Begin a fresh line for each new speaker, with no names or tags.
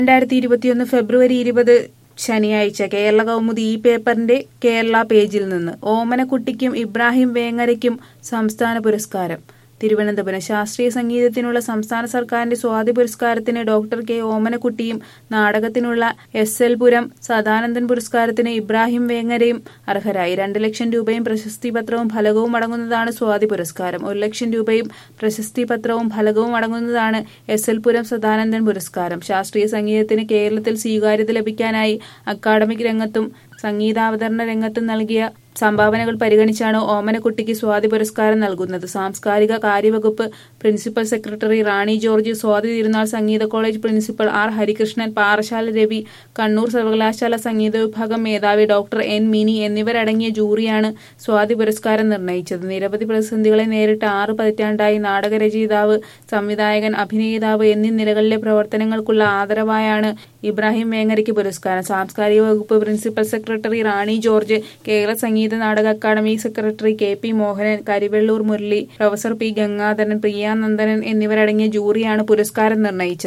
രണ്ടായിരത്തി ഇരുപത്തിയൊന്ന് ഫെബ്രുവരി ഇരുപത് ശനിയാഴ്ച കേരള കൗമുദി ഈ പേപ്പറിന്റെ കേരള പേജിൽ നിന്ന് ഓമനക്കുട്ടിക്കും ഇബ്രാഹിം വേങ്ങരയ്ക്കും സംസ്ഥാന പുരസ്കാരം തിരുവനന്തപുരം ശാസ്ത്രീയ സംഗീതത്തിനുള്ള സംസ്ഥാന സർക്കാരിന്റെ സ്വാതി പുരസ്കാരത്തിന് ഡോക്ടർ കെ ഓമനക്കുട്ടിയും നാടകത്തിനുള്ള എസ് എൽ പുരം സദാനന്ദൻ പുരസ്കാരത്തിന് ഇബ്രാഹിം വേങ്ങരയും അർഹരായി രണ്ട് ലക്ഷം രൂപയും പ്രശസ്തി പത്രവും ഫലകവും അടങ്ങുന്നതാണ് സ്വാതി പുരസ്കാരം ഒരു ലക്ഷം രൂപയും പ്രശസ്തി പത്രവും ഫലകവും അടങ്ങുന്നതാണ് എസ് എൽ പുരം സദാനന്ദൻ പുരസ്കാരം ശാസ്ത്രീയ സംഗീതത്തിന് കേരളത്തിൽ സ്വീകാര്യത ലഭിക്കാനായി അക്കാദമിക് രംഗത്തും സംഗീതാവതരണ രംഗത്തും നൽകിയ സംഭാവനകൾ പരിഗണിച്ചാണ് ഓമനക്കുട്ടിക്ക് സ്വാതി പുരസ്കാരം നൽകുന്നത് സാംസ്കാരിക കാര്യവകുപ്പ് principal secretary Rani George Swathi Thirunal Sangeetha college principal R Harikrishnan Parassala Ravi Kannur സർവകലാശാല സംഗീത വിഭാഗം മേധാവി ഡോക്ടർ എൻ മിനി എന്നിവരടങ്ങിയ ജൂറിയാണ് സ്വാതി പുരസ്കാരം നിർണയിച്ചത് നിരവധി പ്രതിസന്ധികളെ നേരിട്ട് ആറ് പതിറ്റാണ്ടായി നാടകരചയിതാവ് സംവിധായകൻ അഭിനേതാവ് എന്നീ നിലകളിലെ പ്രവർത്തനങ്ങൾക്കുള്ള ആദരവായാണ് ഇബ്രാഹിം വേങ്ങരയ്ക്ക് പുരസ്കാരം സാംസ്കാരിക വകുപ്പ് principal secretary Rani George Kerala Sangeetha Nataka academy secretary K P Mohanan Karivellur Murali professor P Gangadharan Priyanandanan എന്നിവരടങ്ങിയ ജൂറിയാണ് പുരസ്കാരം നിർണയിച്ചത്